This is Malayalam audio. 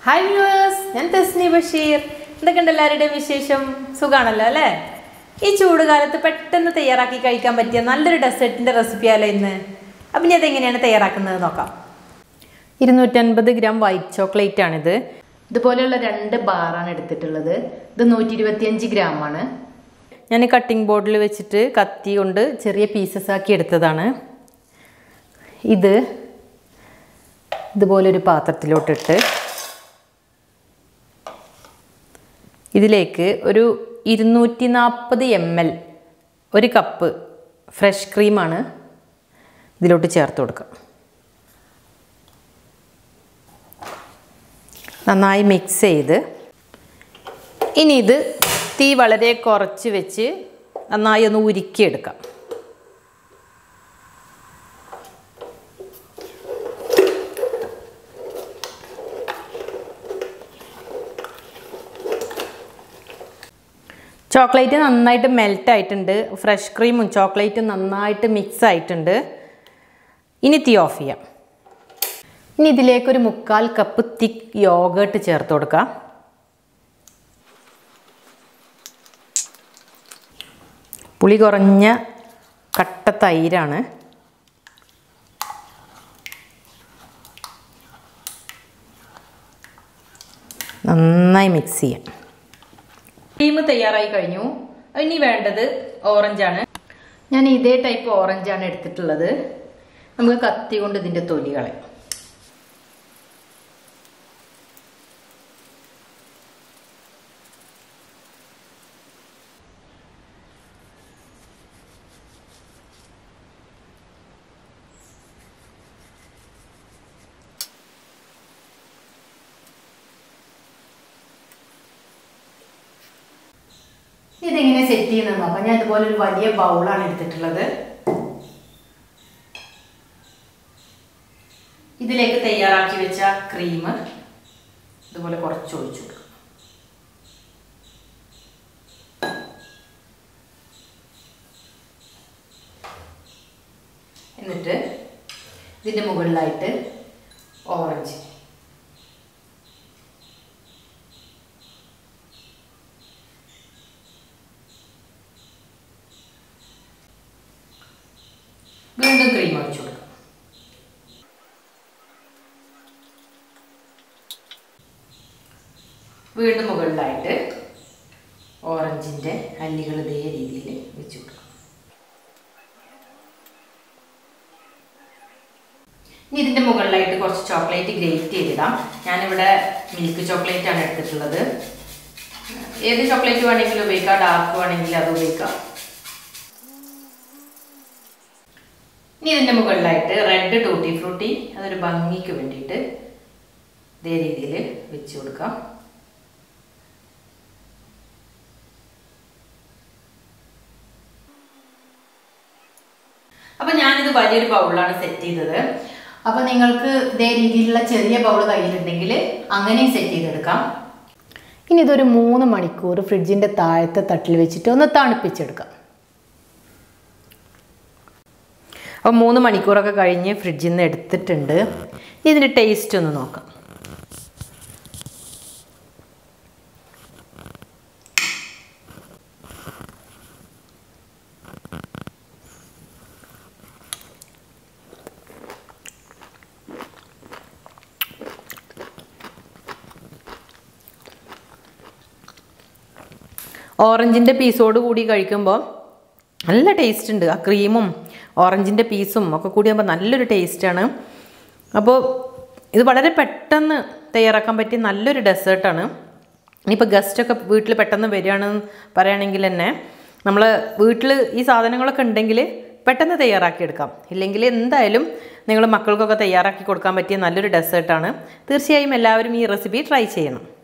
ഹായ് വ്യൂവേഴ്സ് ഞാൻ തസ്നി ബഷീർ എന്തൊക്കെയുണ്ട് എല്ലാവരുടെയും വിശേഷം സുഖാണല്ലോ അല്ലേ ഈ ചൂട് കാലത്ത് പെട്ടെന്ന് തയ്യാറാക്കി കഴിക്കാൻ പറ്റിയ നല്ലൊരു ഡെസേർട്ടിൻ്റെ റെസിപ്പിയാലോ ഇന്ന് അപ്പം ഇനി അതെങ്ങനെയാണ് തയ്യാറാക്കുന്നത് നോക്കാം ഇരുന്നൂറ്റൻപത് ഗ്രാം വൈറ്റ് ചോക്ലേറ്റ് ആണിത് ഇതുപോലെയുള്ള രണ്ട് ബാറാണ് എടുത്തിട്ടുള്ളത് ഇത് നൂറ്റി ഇരുപത്തിയഞ്ച് ഗ്രാം ആണ് ഞാൻ കട്ടിംഗ് ബോർഡിൽ വെച്ചിട്ട് കത്തി കൊണ്ട് ചെറിയ പീസസ് ആക്കി എടുത്തതാണ് ഇത് ഇതുപോലൊരു പാത്രത്തിലോട്ടിട്ട് ഇതിലേക്ക് ഒരു ഇരുന്നൂറ്റി നാൽപ്പത് എം എൽ ഒരു കപ്പ് ഫ്രഷ് ക്രീമാണ് ഇതിലോട്ട് ചേർത്ത് കൊടുക്കുക നന്നായി മിക്സ് ചെയ്ത് ഇനി ഇത് തീ വളരെ കുറച്ച് വെച്ച് നന്നായി ഒന്ന് ഉരുക്കിയെടുക്കാം ചോക്ലേറ്റ് നന്നായിട്ട് മെൽറ്റ് ആയിട്ടുണ്ട് ഫ്രഷ് ക്രീമും ചോക്ലേറ്റും നന്നായിട്ട് മിക്സ് ആയിട്ടുണ്ട് ഇനി തീ ഓഫ് ചെയ്യാം ഇനി ഇതിലേക്കൊരു മുക്കാൽ കപ്പ് തിക്ക് യോഗേട്ട് ചേർത്ത് കൊടുക്കാം പുളി കുറഞ്ഞ കട്ട തൈരാണ് നന്നായി മിക്സ് ചെയ്യാം ക്രീം തയ്യാറായി കഴിഞ്ഞു ഇനി വേണ്ടത് ഓറഞ്ചാണ് ഞാൻ ഇതേ ടൈപ്പ് ഓറഞ്ചാണ് എടുത്തിട്ടുള്ളത് നമുക്ക് കത്തി കൊണ്ട് ഇതിൻ്റെ തൊലി കളയാം ഇതെങ്ങനെ സെറ്റ് ചെയ്യുന്നത് നോക്കാം ഞാൻ ഇതുപോലെ ഒരു വലിയ ബൗളാണ് എടുത്തിട്ടുള്ളത് ഇതിലേക്ക് തയ്യാറാക്കി വെച്ച ക്രീം ഇതുപോലെ കുറച്ച് ഒഴിച്ചു കൊടുക്കും എന്നിട്ട് ഇതിൻ്റെ മുകളിലായിട്ട് ഓറഞ്ച് വീണ്ടും ക്രീം ഒഴിച്ചു കൊടുക്കാം വീണ്ടും മുകളിലായിട്ട് ഓറഞ്ചിൻ്റെ അല്ലികൾ ഇതേ രീതിയിൽ വെച്ച് കൊടുക്കാം ഇനി ഇതിൻ്റെ മുകളിലായിട്ട് കുറച്ച് ചോക്ലേറ്റ് ഗ്രേറ്റ് ചെയ്തിടാം ഞാനിവിടെ മിൽക്ക് ചോക്ലേറ്റ് ആണ് എടുത്തിട്ടുള്ളത് ഏത് ചോക്ലേറ്റ് വേണമെങ്കിലും ഉപയോഗിക്കാം ഡാർക്ക് വേണമെങ്കിൽ അത് ഉപയോഗിക്കാം ഇനി ഇതിൻ്റെ മുകളിലായിട്ട് റെഡ് ടൂട്ടി ഫ്രൂട്ടി അതൊരു ഭംഗിക്ക് വേണ്ടിയിട്ട് ഇതേ രീതിയിൽ വെച്ച് കൊടുക്കാം അപ്പം ഞാനിത് വലിയൊരു ബൗളാണ് സെറ്റ് ചെയ്തത് അപ്പം നിങ്ങൾക്ക് ഇതേ രീതിയിലുള്ള ചെറിയ ബൗൾ കയ്യിലുണ്ടെങ്കിൽ അങ്ങനെയും സെറ്റ് ചെയ്തെടുക്കാം ഇനി ഇതൊരു മൂന്ന് മണിക്കൂർ ഫ്രിഡ്ജിൻ്റെ താഴത്തെ തട്ടിൽ വെച്ചിട്ട് ഒന്ന് തണുപ്പിച്ചെടുക്കാം അപ്പോൾ മൂന്ന് മണിക്കൂറൊക്കെ കഴിഞ്ഞ് ഫ്രിഡ്ജിൽ നിന്ന് എടുത്തിട്ടുണ്ട് ഇതിൻ്റെ ടേസ്റ്റ് ഒന്ന് നോക്കാം ഓറഞ്ചിൻ്റെ പീസോട് കൂടി കഴിക്കുമ്പോൾ നല്ല ടേസ്റ്റ് ഉണ്ട് ആ ക്രീമും ഓറഞ്ചിൻ്റെ പീസും ഒക്കെ കൂടി ആകുമ്പോൾ നല്ലൊരു ടേസ്റ്റാണ് അപ്പോൾ ഇത് വളരെ പെട്ടെന്ന് തയ്യാറാക്കാൻ പറ്റിയ നല്ലൊരു ഡെസേർട്ടാണ് ഇനിയിപ്പോൾ ഗസ്റ്റൊക്കെ വീട്ടിൽ പെട്ടെന്ന് വരികയാണെന്ന് പറയുകയാണെങ്കിൽ തന്നെ നമ്മൾ വീട്ടിൽ ഈ സാധനങ്ങളൊക്കെ ഉണ്ടെങ്കിൽ പെട്ടെന്ന് തയ്യാറാക്കിയെടുക്കാം ഇല്ലെങ്കിൽ എന്തായാലും നിങ്ങൾ മക്കൾക്കൊക്കെ തയ്യാറാക്കി കൊടുക്കാൻ പറ്റിയ നല്ലൊരു ഡെസേർട്ടാണ് തീർച്ചയായും എല്ലാവരും ഈ റെസിപ്പി ട്രൈ ചെയ്യണം